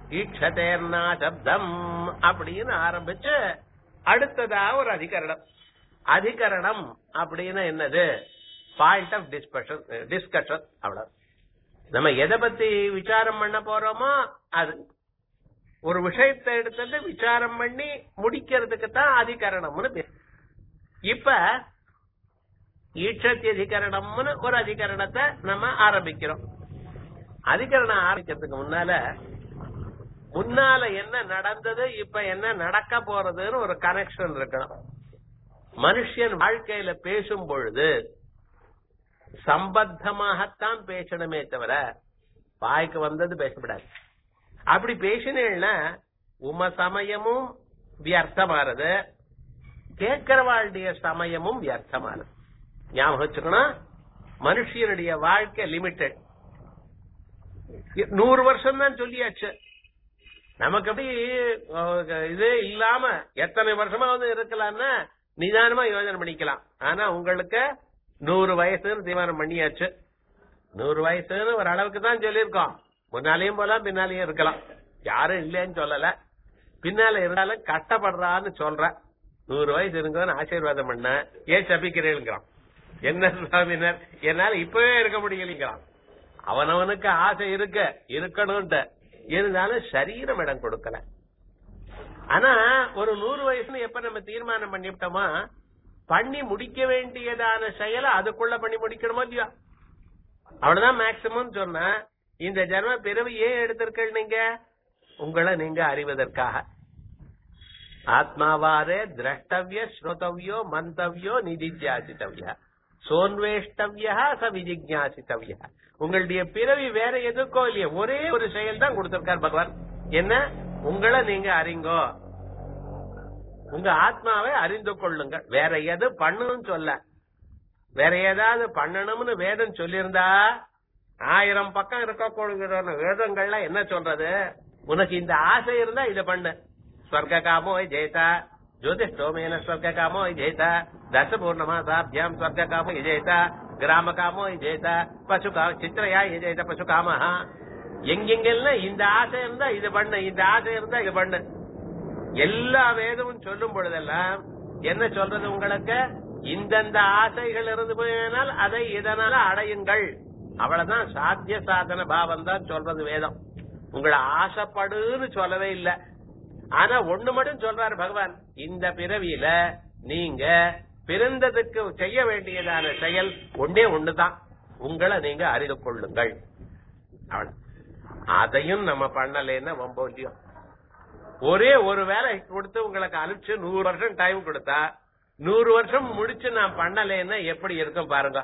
ஈட்சதேர்னா சப்தம் அப்படின்னு ஆரம்பிச்சு அடுத்ததா ஒரு அதிகரணம் அதிகரணம் அப்படின்னு என்னது பாயிண்ட் ஆஃப் டிஸ்கஷன் டிஸ்கஷன் அவ்வளவு நம்ம எதை பத்தி விசாரம் பண்ண போறோமோ அது ஒரு விஷயத்தை எடுத்துட்டு விசாரம் பண்ணி முடிக்கிறதுக்கு தான் அதிகரணம்னு பேர் இப்ப ஈட்சத்தி அதிகரணம்னு ஒரு அதிகரணத்தை நம்ம ஆரம்பிக்கிறோம் அதிகரணம் ஆரம்பிக்கிறதுக்கு முன்னால முன்னால என்ன நடந்தது இப்ப என்ன நடக்க போறதுன்னு ஒரு கனெக்ஷன் இருக்கணும் மனுஷன் வாழ்க்கையில பேசும் பொழுது சம்பத்தமாகத்தான் பேசணுமே தவிர வாய்க்கு வந்தது பேசக்கூடாது அப்படி பேசினேன்னா உம சமயமும் வியர்த்தமானது கேட்கிறவாளுடைய சமயமும் வியர்த்தமானது ஞாபகம் வச்சுக்கணும் மனுஷனுடைய வாழ்க்கை லிமிட்டெட் நூறு வருஷம் தான் சொல்லியாச்சு நமக்கு அப்படி அஹ், இது இல்லாம எத்தனை வருஷமாவது இருக்கலாம்னா நிதானமா யோசனை பண்ணிக்கலாம் ஆனா உங்களுக்கு நூறு வயசுன்னு தீர்மானம் பண்ணியாச்சு நூறு வயசுன்னு ஒரு அளவுக்கு தான் சொல்லியிருக்கோம் முன்னாலேயும் போலாம் பின்னாலேயும் இருக்கலாம் யாரும் இல்லைன்னு சொல்லல பின்னால இருந்தாலும் கஷ்டப்படுறான்னு சொல்ற நூறு வயசு இருக்குன்னு ஆசீர்வாதம் பண்ண ஏன் சபிக்கிறேங்கிறான் என்ன சுவாமினர் என்னால இப்பவே இருக்க முடியலைங்கிறான் அவனவனுக்கு ஆசை இருக்க இருக்கணும்ட்டு இருந்தாலும் சரீரம் இடம் கொடுக்கல ஆனா ஒரு நூறு வயசுல எப்ப நம்ம தீர்மானம் பண்ணிவிட்டோமா பண்ணி முடிக்க வேண்டியதான செயலை அதுக்குள்ள பண்ணி முடிக்கணுமோ இல்லையா அவ்வளவுதான் மேக்சிமம் சொன்னா இந்த ஜென்ம பிறவி ஏன் எடுத்திருக்கள் நீங்க உங்களை நீங்க அறிவதற்காக ஆத்மாவாரே திரஷ்டவிய ஸ்ரோதவ்யோ மந்தவ்யோ நிதித்தியாசித்தவ்யா சோன்வேஷ்டவ்யா ச விஜிஜாசித்தவ்யா உங்களுடைய பிறவி வேற எதுக்கோ இல்லையா ஒரே ஒரு செயல் தான் கொடுத்திருக்கார் பகவான் என்ன உங்களை நீங்க அறிங்கோ உங்க ஆத்மாவை அறிந்து கொள்ளுங்க வேற எது பண்ணணும்னு சொல்ல வேற ஏதாவது பண்ணணும்னு வேதம் சொல்லியிருந்தா ஆயிரம் பக்கம் இருக்கக்கூடிய வேதங்கள்ல என்ன சொல்றது உனக்கு இந்த ஆசை இருந்தா இத பண்ணு ஸ்வர்க காமோ ஜெயதா ஜோதிஷ்டோமேன ஸ்வர்க காமோ ஜெயதா தச பூர்ணமாசாபியாம் ஸ்வர்க காமோ ஜெயதா கிராம காமோ ஜெயதா பசு கா சித்திரையா ஜெயதா பசு காமஹா எங்கெங்கெல்லாம் இந்த ஆசை இருந்தா இது பண்ணு இந்த ஆசை இருந்தா இது பண்ணு எல்லா வேதமும் சொல்லும் பொழுதெல்லாம் என்ன சொல்றது உங்களுக்கு இந்தந்த ஆசைகள் இருந்து போயினால் அதை இதனால அடையுங்கள் அவ்வளவுதான் சாத்திய சாதன பாவம் தான் சொல்றது வேதம் உங்களை ஆசைப்படுன்னு சொல்லவே இல்ல ஆனா ஒண்ணு மட்டும் சொல்றாரு பகவான் இந்த பிறவியில நீங்க பிறந்ததுக்கு செய்ய வேண்டியதான செயல் ஒன்னே ஒண்ணுதான் உங்களை நீங்க அறிந்து கொள்ளுங்கள் அவ்வளவு. அதையும் நம்ம பண்ணலைன்னா ரொம்ப இல்லையோ ஒரே ஒரு வேலை கொடுத்து உங்களுக்கு அனுப்பிச்சு நூறு வருஷம் டைம் கொடுத்தா நூறு வருஷம் முடிச்சு நான் பண்ணலைன்னா எப்படி இருக்கும் பாருங்க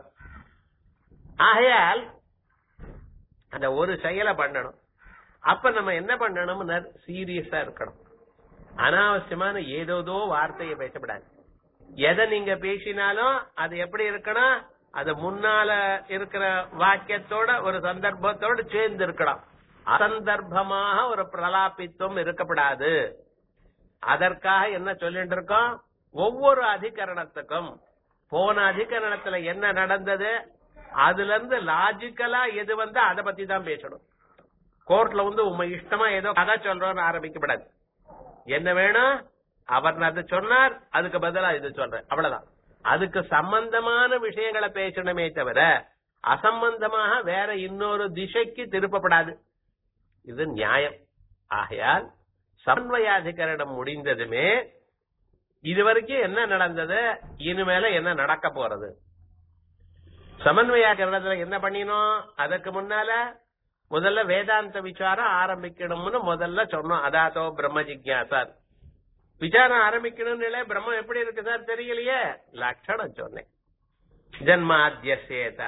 ஆகையால் அந்த ஒரு செயலை பண்ணணும் அப்ப நம்ம என்ன பண்ணணும்னு சீரியஸா இருக்கணும் அனாவசியமான ஏதோதோ வார்த்தையை பேசப்படாது எதை நீங்க பேசினாலும் அது எப்படி இருக்கணும் அது முன்னால இருக்கிற வாக்கியத்தோட ஒரு சந்தர்ப்பத்தோட சேர்ந்து இருக்கணும் அசந்தர்ப்பமாக ஒரு பிரலாபித்துவம் இருக்கப்படாது அதற்காக என்ன சொல்லிட்டு இருக்கோம் ஒவ்வொரு அதிகரணத்துக்கும் போன அதிகரணத்துல என்ன நடந்தது அதுல இருந்து லாஜிக்கலா எது வந்து அதை பத்தி தான் பேசணும் கோர்ட்ல வந்து உங்க இஷ்டமா ஏதோ கதை சொல்றோம்னு ஆரம்பிக்கப்படாது என்ன வேணும் அவர் அதை சொன்னார் அதுக்கு பதிலா இது சொல்றேன் அவ்வளவுதான் அதுக்கு சம்பந்தமான விஷயங்களை பேசணுமே தவிர அசம்பந்தமாக வேற இன்னொரு திசைக்கு திருப்பப்படாது இது நியாயம் ஆகையால் சமன்வயாதிகரணம் முடிந்ததுமே இதுவரைக்கும் என்ன நடந்தது இனிமேல என்ன நடக்க போறது சமன்வயாகரணத்துல என்ன பண்ணினோம் அதுக்கு முன்னால முதல்ல வேதாந்த விசாரம் ஆரம்பிக்கணும்னு முதல்ல சொன்னோம் அதாத்தோ பிரம்ம ஜிக்யாசார் விசாரம் ஆரம்பிக்கணும்னு இல்ல பிரம்மம் எப்படி இருக்கு சார் தெரியலையே லட்சணம் சொன்னேன் ஜன்மாத்தியசேத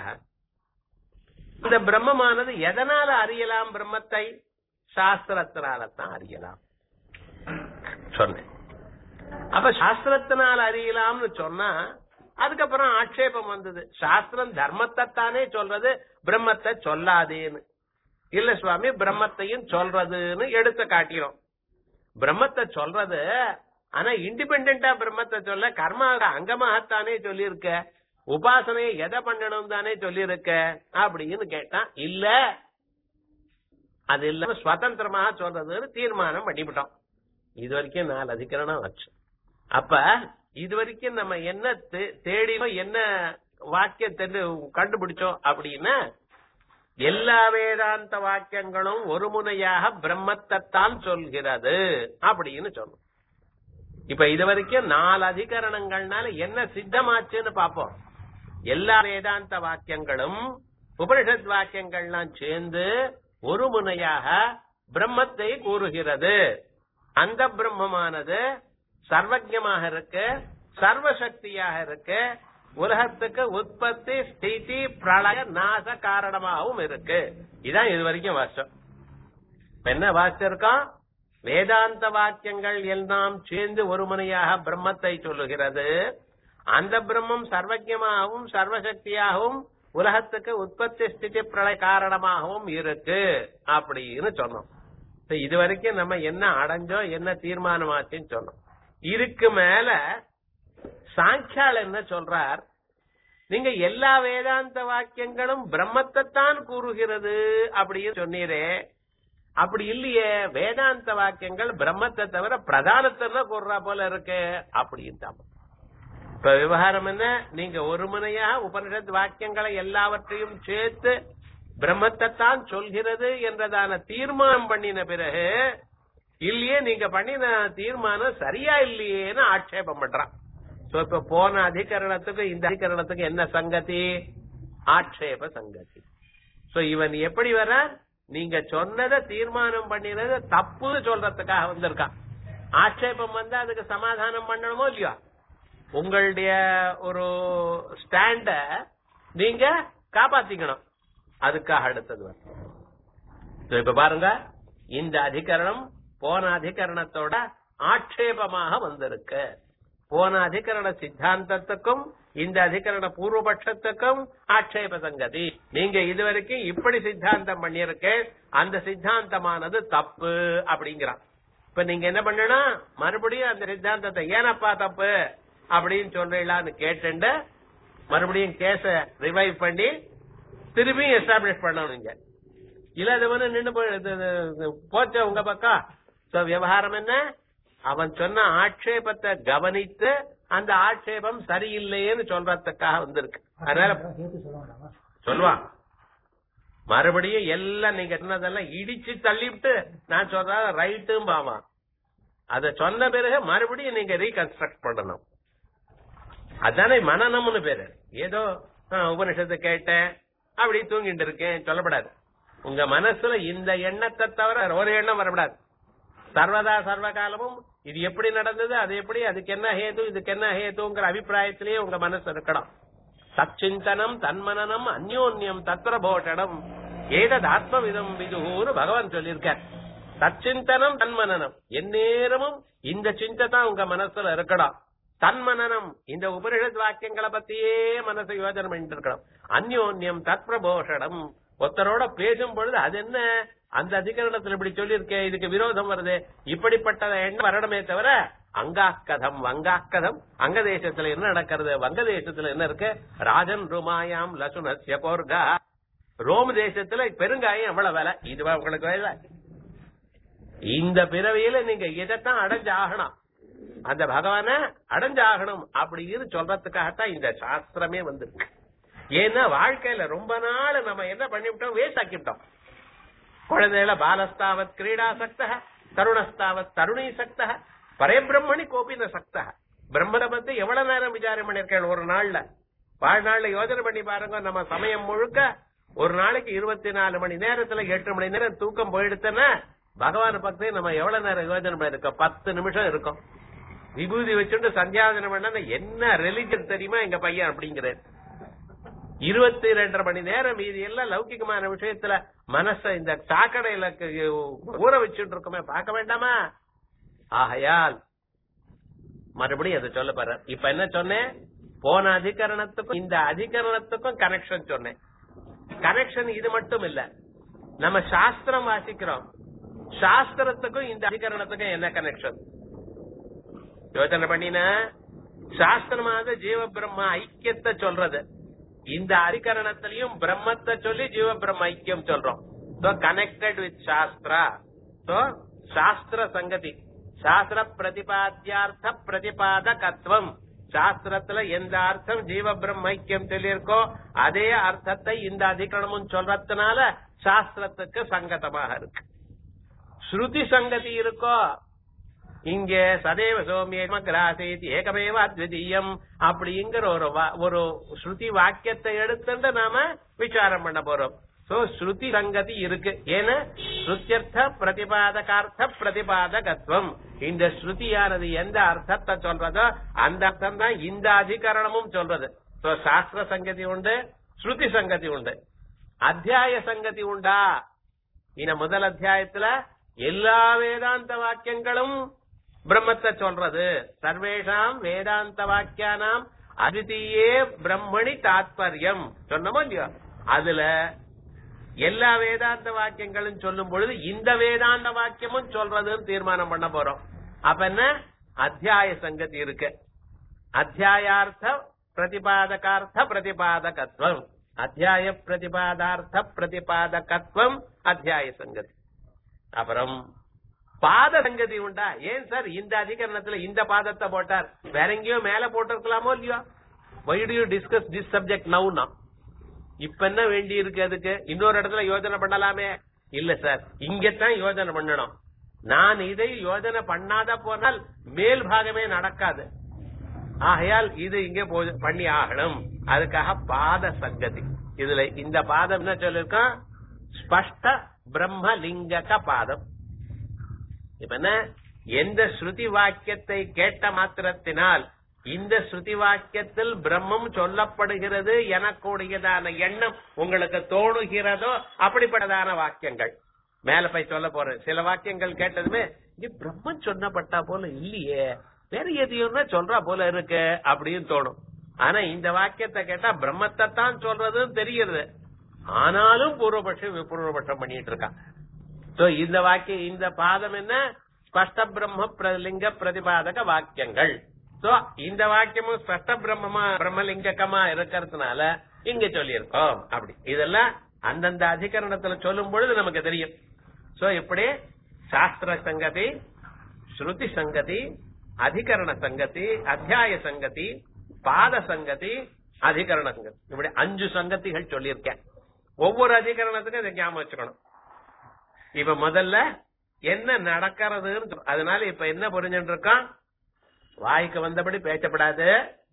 இந்த பிரம்மமானது எதனால அறியலாம் பிரம்மத்தை சாஸ்திரத்தினால தான் அறியலாம் சொன்னேன் அப்ப சாஸ்திரத்தினால் அறியலாம்னு சொன்னா அதுக்கப்புறம் ஆட்சேபம் வந்தது சாஸ்திரம் தர்மத்தை தானே சொல்றது பிரம்மத்தை சொல்லாதேன்னு இல்ல சுவாமி பிரம்மத்தையும் சொல்றதுன்னு எடுத்து காட்டிடும் பிரம்மத்தை சொல்றது ஆனா இண்டிபெண்டா பிரம்மத்தை சொல்ல கர்மா அங்கமாகத்தானே சொல்லியிருக்க உபாசனையை எதை பண்ணணும் தானே சொல்லியிருக்க அப்படின்னு கேட்டான் இல்ல அது இல்லாம சுதந்திரமாக சொல்றதுன்னு தீர்மானம் பண்ணிவிட்டோம் இது வரைக்கும் நாலு அதிகரணம் வச்சு அப்ப இது வரைக்கும் நம்ம என்ன தே- தேடினோம் என்ன வாக்கியத்தை கண்டுபிடிச்சோம் அப்படின்னா எல்லா வேதாந்த வாக்கியங்களும் ஒரு முனையாக பிரம்மத்தைத்தான் சொல்கிறது அப்படின்னு சொன்னோம் இப்ப இது வரைக்கும் நாலு அதிகரணங்கள்னால என்ன சித்தமாச்சுன்னு பாப்போம் எல்லா வேதாந்த வாக்கியங்களும் உபனிஷத் வாக்கியங்கள்லாம் சேர்ந்து ஒரு முனையாக பிரம்மத்தை கூறுகிறது அந்த பிரம்மமானது சர்வஜமாக இருக்கு சர்வசக்தியாக இருக்கு உலகத்துக்கு உற்பத்தி ஸ்திதி பிரளய நாச காரணமாகவும் இருக்கு இதான் இது வரைக்கும் வருஷம் என்ன வாசிச்சிருக்கோம் வேதாந்த வாக்கியங்கள் எல்லாம் சேர்ந்து ஒரு முனையாக பிரம்மத்தை சொல்லுகிறது அந்த பிரம்மம் சர்வஜமாகவும் சர்வசக்தியாகவும் உலகத்துக்கு உற்பத்தி ஸ்திதி பிரளய காரணமாகவும் இருக்கு அப்படின்னு சொன்னோம் இப்ப இது வரைக்கும் நம்ம என்ன அடைஞ்சோம் என்ன தீர்மானமாச்சுன்னு சொன்னோம் இதுக்கு மேல சாங்கியால் என்ன சொல்றார் நீங்க எல்லா வேதாந்த வாக்கியங்களும் பிரம்மத்தைத்தான் கூறுகிறது அப்படின்னு சொன்னீரே அப்படி இல்லையே வேதாந்த வாக்கியங்கள் பிரம்மத்தை தவிர பிரதானத்தை தான் கூறுறா போல இருக்கு அப்படின்னு இப்ப விவகாரம் என்ன நீங்க ஒரு முனையா உபனிஷத் வாக்கியங்களை எல்லாவற்றையும் சேர்த்து பிரம்மத்தை தான் சொல்கிறது என்றதான தீர்மானம் பண்ணின பிறகு இல்லையே நீங்க பண்ணின தீர்மானம் சரியா இல்லையேன்னு ஆட்சேபம் பண்றான் சோ இப்ப போன அதிகரணத்துக்கு இந்த அதிகரணத்துக்கு என்ன சங்கதி ஆட்சேப சங்கதி சோ இவன் எப்படி வர நீங்க சொன்னதை தீர்மானம் பண்ணினது தப்புன்னு சொல்றதுக்காக வந்திருக்கான் ஆட்சேபம் வந்தா அதுக்கு சமாதானம் பண்ணணுமோ இல்லையோ உங்களுடைய ஒரு ஸ்டாண்ட நீங்க காப்பாத்திக்கணும் அதுக்காக அடுத்தது வரும் So, இப்ப பாருங்க இந்த அதிகரணம் போன அதிகரணத்தோட ஆட்சேபமாக வந்திருக்கு போன அதிகரண சித்தாந்தத்துக்கும் இந்த அதிகரண பூர்வபட்சத்துக்கும் ஆட்சேப சங்கதி நீங்க இதுவரைக்கும் இப்படி சித்தாந்தம் பண்ணிருக்க அந்த சித்தாந்தமானது தப்பு அப்படிங்கிறான் இப்ப நீங்க என்ன பண்ணணும் மறுபடியும் அந்த சித்தாந்தத்தை ஏனப்பா தப்பு அப்படின்னு சொல்றீங்களான்னு கேட்டுண்டு மறுபடியும் கேஸ ரிவைவ் பண்ணி திரும்பியும் எஸ்டாப்ளிஷ் பண்ணணும் நீங்க இல்ல அது வந்து நின்று போய் இது- இது- இது போச்ச உங்க பக்கம் சோ விவகாரம் என்ன அவன் சொன்ன ஆட்சேபத்தை கவனித்து அந்த ஆட்சேபம் சரியில்லையேன்னு சொல்றதுக்காக வந்திருக்கு அதனால சேர்த்து சொல்ல வேண்டாமா சொல்லுவான் மறுபடியும் எல்லாம் நீங்க சொன்னதெல்லாம் இடிச்சு தள்ளிவிட்டு நான் சொல்றத ரைட்டும் பாவான் அத சொன்ன பிறகு மறுபடியும் நீங்க ரீகன்ஸ்ட்ரக்ட் பண்ணணும் அதானே மனநம்னு பேரு ஏதோ ஆ, உபனிஷத்தை கேட்டேன் அப்படி தூங்கிட்டு இருக்கேன் சொல்லப்படாது உங்க மனசுல இந்த எண்ணத்தை தவிர வேற ஒரு எண்ணம் வரப்படாது சர்வதா சர்வ காலமும் இது எப்படி நடந்தது அது எப்படி அதுக்கு என்ன ஹேது இதுக்கு என்ன ஹேதுங்கிற அபிப்பிராயத்திலேயே உங்க மனசு இருக்கணும் சச்சிந்தனம் தன்மனனம் அந்யோன்யம் தத்ரபோஷடம் ஏதது ஆத்மவிதம் விதுன்னு பகவான் சொல்லியிருக்கார் சச்சிந்தனம் தன்மனனம் எந்நேரமும் இந்த சிந்தை தான் உங்க மனசுல இருக்கணும் தன்மனனம் இந்த உபனிஷத் வாக்கியங்களை பத்தியே மனசை யோஜனை பண்ணிட்டு இருக்கணும் அந்யோன்யம் தத்பிரபோஷணம் ஒருத்தரோட பேசும் பொழுது அது என்ன அந்த அதிகரணத்துல இப்படி சொல்லியிருக்கேன் இதுக்கு விரோதம் வருது இப்படிப்பட்ட எண்ணம் வரணுமே தவிர அங்காக்கதம் வங்காக்கதம் அங்க தேசத்துல என்ன நடக்கிறது வங்க தேசத்துல என்ன இருக்கு ராஜன் ருமாயாம் லசுனஸ்ய கோர்கா ரோம் தேசத்துல பெருங்காயம் எவ்வளவு விலை இதுவா உங்களுக்கு வேலை இந்த பிறவியில நீங்க இதைத்தான் அடைஞ்சாகணும் அந்த பகவான அடைஞ்சாகணும் அப்படின்னு சொல்றதுக்காகத்தான் இந்த சாஸ்திரமே வந்திருக்கு ஏன்னா வாழ்க்கையில ரொம்ப நாள் நம்ம என்ன பண்ணிவிட்டோம் வேஸ்ட் ஆக்கிவிட்டோம் குழந்தைகள பாலஸ்தாவத் கிரீடாசக்த தருணஸ்தாவத் தருணி சக்த பரபிரம்மணி கோபின சக்த பிரம்மனை பத்தி எவ்வளவு நேரம் விசாரம் பண்ணிருக்கேன் ஒரு நாள்ல வாழ்நாள்ல யோசனை பண்ணி பாருங்க நம்ம சமயம் முழுக்க ஒரு நாளைக்கு இருபத்தி நாலு மணி நேரத்துல எட்டு மணி நேரம் தூக்கம் போயிடுத்துன்னா பகவான பத்தி நம்ம எவ்வளவு நேரம் யோசனை பண்ணிருக்கோம் பத்து நிமிஷம் இருக்கும் விபூதி வச்சுட்டு சந்தியாதனம் பண்ணா என்ன ரிலிஜன் தெரியுமா எங்க பையன் அப்படிங்கிறார் இருபத்தி ரெண்டரை மணி நேரம் மீதி எல்லாம் லௌகிகமான விஷயத்துல மனச இந்த சாக்கடையில க- ஊற வச்சுட்டு இருக்கோமே பார்க்க வேண்டாமா ஆகையால் மறுபடியும் அதை சொல்ல போற இப்ப என்ன சொன்னேன் போன அதிகரணத்துக்கும் இந்த அதிகரணத்துக்கும் கனெக்ஷன் சொன்னேன் கனெக்ஷன் இது மட்டும் இல்ல நம்ம சாஸ்திரம் வாசிக்கிறோம் சாஸ்திரத்துக்கும் இந்த அதிகரணத்துக்கும் என்ன கனெக்ஷன் யோசனை பண்ணின சாஸ்திரமானது ஜீவ பிரம்ம ஐக்கியத்தை சொல்றது இந்த அதிகரணத்திலையும் பிரம்மத்தை சொல்லி ஜீவ பிரம்ம ஐக்கியம் சொல்றோம் So connected with Shastra. So Shastra Sangati. சாஸ்திர பிரதிபாத்தியார்த்த பிரதிபாதகத்துவம் சாஸ்திரத்துல எந்த அர்த்தம் ஜீவ பிரம்மைக்கியம் சொல்லியிருக்கோ அதே அர்த்தத்தை இந்த அதிகரணமும் சொல்றதுனால சாஸ்திரத்துக்கு சங்கதமாக இருக்கு ஸ்ருதி சங்கதி இருக்கோ இங்க சதேவ சோமியமக்ராசேதி ஏகமேவ அத்விதீயம் அப்படிங்கிற ஒரு வா- ஒரு ஸ்ருதி வாக்கியத்தை எடுத்துட்டு நாம விசாரம் பண்ண போறோம் சோ ஸ்ருதி சங்கதி இருக்கு ஏன்னா ஸ்ருத்தியர்த்த பிரதிபாதகார்த்த பிரதிபாதகத்துவம் இந்த ஸ்ருதியானது எந்த அர்த்தத்தை சொல்றதோ அந்த அர்த்தம் தான் இந்த அதிகரணமும் சொல்றது சோ சாஸ்திர சங்கதி உண்டு ஸ்ருதி சங்கதி உண்டு அத்தியாய சங்கதி உண்டா இந்த முதல் அத்தியாயத்துல எல்லா வேதாந்த வாக்கியங்களும் பிரம்மத்தை சொல்றது சர்வேஷாம் வேதாந்த வாக்கியானாம் அதிதீயே பிரம்மணி தாத்பரியம் சொன்னமோ இல்லையோ அதுல எல்லா வேதாந்த வாக்கியங்களும் சொல்லும் பொழுது இந்த வேதாந்த வாக்கியமும் சொல்றதுன்னு தீர்மானம் பண்ண போறோம் அப்ப என்ன அத்தியாய சங்கதி இருக்கு அத்தியாயார்த்த பிரதிபாதகார்த்த பிரதிபாதகத்துவம் அத்தியாய பிரதிபாதார்த்த பிரதிபாதகத்துவம் அத்தியாய சங்கதி அப்புறம் பாத சங்கதி உண்டா ஏன் சார் இந்த அதிகரணத்துல இந்த பாதத்தை போட்டார் வேற எங்கேயோ மேல போட்டிருக்கலாமோ இல்லையோ why do you discuss this subject நவுனா இப்ப என்ன வேண்டி இருக்கு அதுக்கு இன்னொரு இடத்துல யோஜனை பண்ணலாமே இல்ல சார் இங்கத்தான் யோஜனை பண்ணணும் நான் இதை யோஜனை பண்ணாத போனால் மேல் பாகமே நடக்காது ஆகையால் இது இங்க போ- பண்ணி ஆகணும் அதுக்காக பாத சங்கதி இதுல இந்த பாதம் என்ன சொல்லிருக்கோம் ஸ்பஷ்ட பிரம்மலிங்கக பாதம் இப்ப என்ன எந்த ஸ்ருதி வாக்கியத்தை கேட்ட மாத்திரத்தினால் இந்த ஸ்ருதி வாக்கியத்தில் பிரம்மம் சொல்லப்படுகிறது எனக்கூடியதான எண்ணம் உங்களுக்கு தோணுகிறதோ அப்படிப்பட்டதான வாக்கியங்கள் மேல போய் சொல்ல போறேன் சில வாக்கியங்கள் கேட்டதுமே இது பிரம்மன் சொன்னப்பட்டா போல இல்லையே வேற எதையும் சொல்றா போல இருக்கு அப்படின்னு தோணும் ஆனா இந்த வாக்கியத்தை கேட்டா பிரம்மத்தை தான் சொல்றதுன்னு தெரிகிறது ஆனாலும் பூர்வபட்சம் பூர்வபட்சம் பண்ணிட்டு இருக்கான் சோ இந்த வாக்கியம் இந்த பாதம் என்ன ஸ்பஷ்ட பிரம்ம பிரலிங்க பிரதிபாதக வாக்கியங்கள் சோ இந்த வாக்கியமும் ஸ்பஷ்ட பிரம்மமா பிரம்மலிங்ககமா இருக்கிறதுனால இங்க சொல்லியிருக்கோம் அப்படி இதெல்லாம் அந்தந்த அதிகரணத்துல சொல்லும் பொழுது நமக்கு தெரியும் சோ இப்படி சாஸ்திர சங்கதி ஸ்ருதி சங்கதி அதிகரண சங்கதி அத்தியாய சங்கதி பாத சங்கதி அதிகரண சங்கதி இப்படி அஞ்சு சங்கதிகள் சொல்லியிருக்கேன் ஒவ்வொரு அதிகரணத்துக்கும் இதை ஞாபகம் வச்சுக்கணும் இப்ப முதல்ல என்ன நடக்கிறதுன்னு சொல்- அதனால இப்ப என்ன புரிஞ்சுட்டு இருக்கோம் வாய்க்கு வந்தபடி பேசப்படாது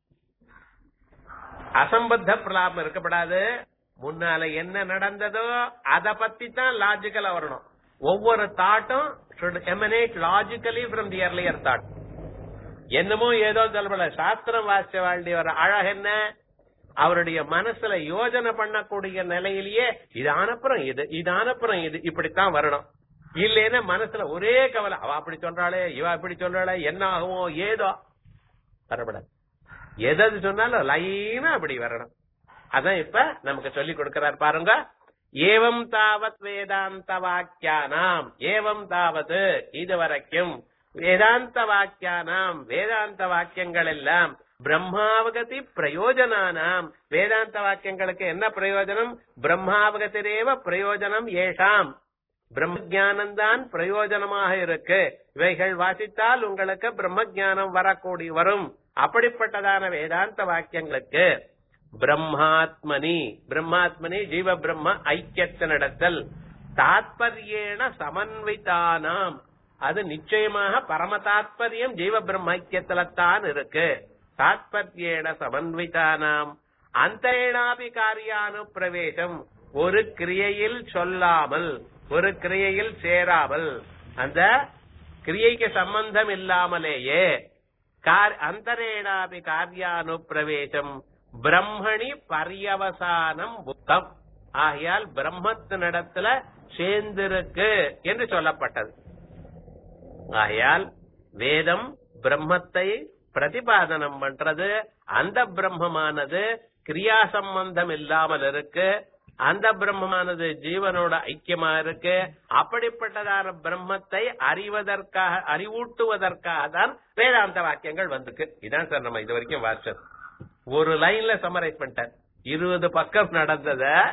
அசம்பத்த பிரலாபம் இருக்கப்படாது முன்னால என்ன நடந்ததோ அத பத்தி தான் லாஜிக்கலா வரணும் ஒவ்வொரு தாட்டும் should emanate logically from the earlier thought என்னமோ ஏதோ சொல்லப்பட சாஸ்திரம் வாசிச்ச வாழ்க்கையோட அழகு என்ன அவருடைய மனசுல யோஜனை பண்ணக்கூடிய நிலையிலேயே இது அனுப்புறம் இது இது அனுப்புறம் இது இப்படித்தான் வரணும் இல்லைன்னா மனசுல ஒரே கவலை அவ அப்படி சொல்றாளே இவ இப்படி சொல்றாளே என்ன ஆகுமோ ஏதோ வரப்படாது எது சொன்னாலும் லைனா அப்படி வரணும் அதான் இப்ப நமக்கு சொல்லி கொடுக்கிறார் பாருங்க ஏவம் தாவத் வேதாந்த வாக்கியானாம் ஏவம் தாவத் இதுவரைக்கும் வேதாந்த வாக்கியானாம் வேதாந்த வாக்கியங்கள் எல்லாம் பிரம்மாவகதி பிரயோஜனானாம் வேதாந்த வாக்கியங்களுக்கு என்ன பிரயோஜனம் பிரம்மாவகத்திரேவ பிரயோஜனம் ஏஷாம் பிரம்ம ஞானம் தான் பிரயோஜனமாக இருக்கு இவைகள் வாசித்தால் உங்களுக்கு பிரம்ம ஞானம் வரக்கூடி வரும் அப்படிப்பட்டதான வேதாந்த வாக்கியங்களுக்கு பிரம்மாத்மனி பிரம்மாத்மனி ஜீவ பிரம்ம ஐக்கியத்தினிடத்தில் தாத்பரியேன சமன்விதானாம் அது நிச்சயமாக பரம தாத்பரியம் ஜீவ பிரம்ம ஐக்கியத்தில்தான் இருக்கு தாத்பரியேன சமன்விதானாம் அந்தரேனாபி காரியானு பிரவேசம் ஒரு கிரியையில் சொல்லாமல் ஒரு கிரியையில் சேராமல் அந்த கிரியைக்கு சம்பந்தம் இல்லாமலேயே கார் அந்தரேனாபி காரியானு பிரவேசம் பிரம்மணி பரியவசானம் புத்தம் ஆகையால் பிரம்மத்தினிடத்துல சேர்ந்திருக்கு என்று சொல்லப்பட்டது ஆகையால் வேதம் பிரம்மத்தை பிரதிபாதனம் பண்றது அந்த பிரம்மமானது கிரியா சம்பந்தம் இல்லாமல் இருக்கு அந்த பிரம்மமானது ஜீவனோட ஐக்கியமா இருக்கு அப்படிப்பட்டதான பிரம்மத்தை அறிவதற்காக அறிவூட்டுவதற்காக தான் வேதாந்த வாக்கியங்கள் வந்திருக்கு இதான் சார் நம்ம இது வரைக்கும் வாசிச்சது ஒரு லைன்ல சமரைஸ் பண்ணிட்டார் இருபது பக்கம் நடந்தத